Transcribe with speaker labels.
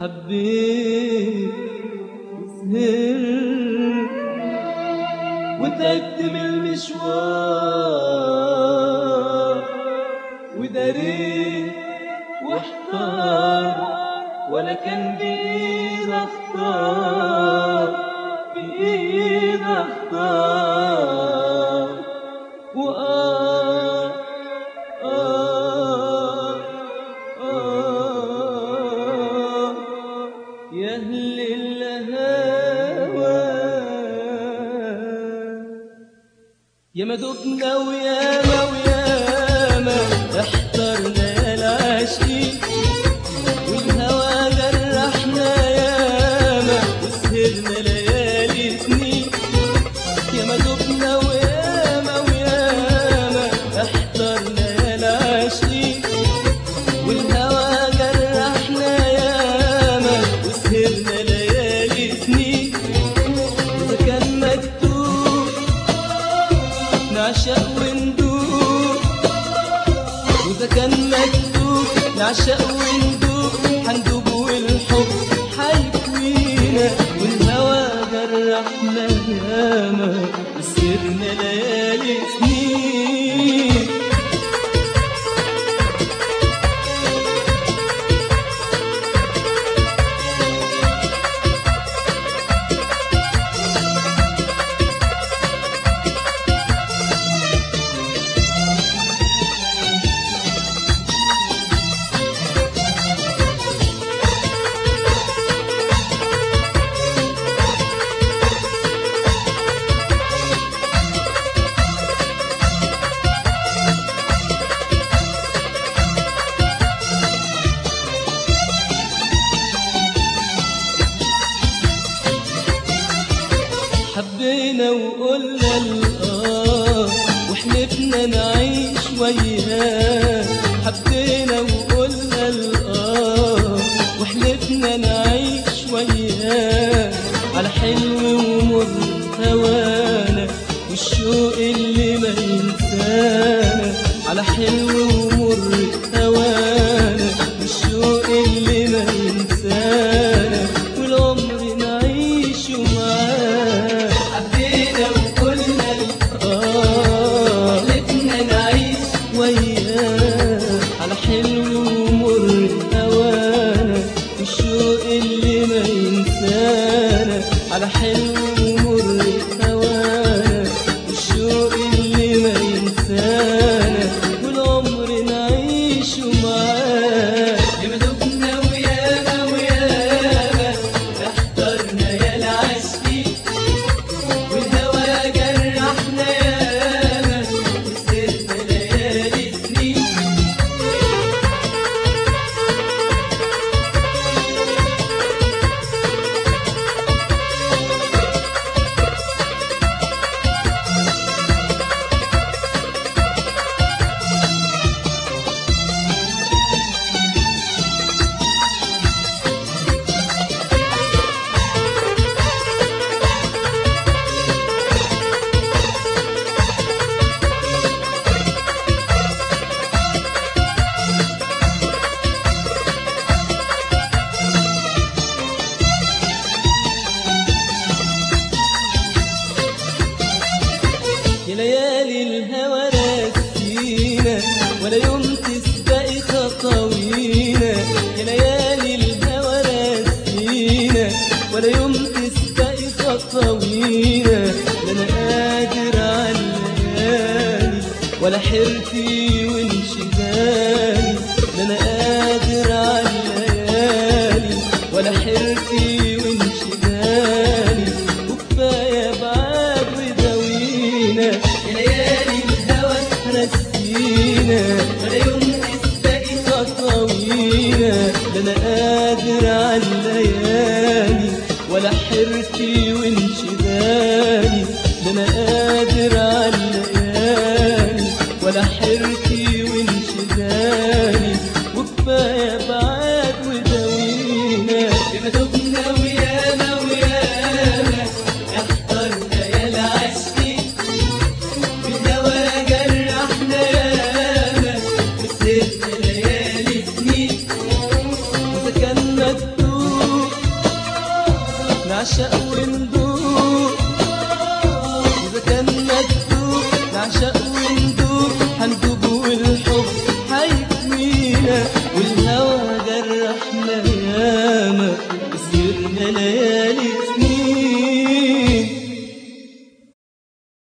Speaker 1: حبيت وسهرت وتعبت من المشوار وداريت واحتار ولا كان بإيد اختار بإيد اختار وآه آه آه يا أهل الهوى يا ما دبنا وياما وياما احترنا يا العاشقين والهوى جرحنا ياما وسهرنا ليالي سنين يا ما دبنا وياما وياما احترنا يا العاشقين والهوى جرحنا ياما وسهرنا ليالي سنين إذا كان مكتوب نعشق وندوب وإذا كان مكتوب نعشق وندوب حندوب والحب حيكوينا والهوى جرحنا ياما وسهرنا ليالي سنين حبينا وقلنا الآه وحلفنا نعيش وياه حبينا وقلنا الآه وحلفنا نعيش وياه على حلو ومر هوانا والشوق اللي ما ينسانا على حلو ومر هوانا والشوق اللي ما ينسانا والعمر نعيشه معاه حبينا وقلنا آه حلفنا نعيش وياه على حلو ومر هوانا والشوق اللي ما ينسانا على حلو ومر هوانا والشوق اللي ما ينسانا والعمر نعيشه معاه يا دبنا ويانا ويانا احضرنا يا العشقين والهوى جرحنا ياما وسهرنا ليالي سنين يا ليالي الهوى راسينا ولا يوم تسبقي خطاوينا يا ليالي الهوى راسينا ولا يوم تسبقي خطاوينا لا انا قادر على الليالي ولا حيرتي وانشغالي لا انا قادر على الليالي ولا حيرتي وانشغالي وكفايه بعاد وداوينا يا ليالي الهوى رسينا ولا يوم تسبقي خطاوينا لا انا قادر على الليالي ولا حيرتي وانشغالي لا انا قادر على الليالي ولا حيرتي وانشغالي وكفايه بعاد وداوينا بما دبنا ويانا ويانا اخترنا يا العشقين بالهوى جرحنا ياما وسهرنا ليالي سنين وإذا كان مكتوب فينا والهوى جرحنا ياما سهرنا ليالي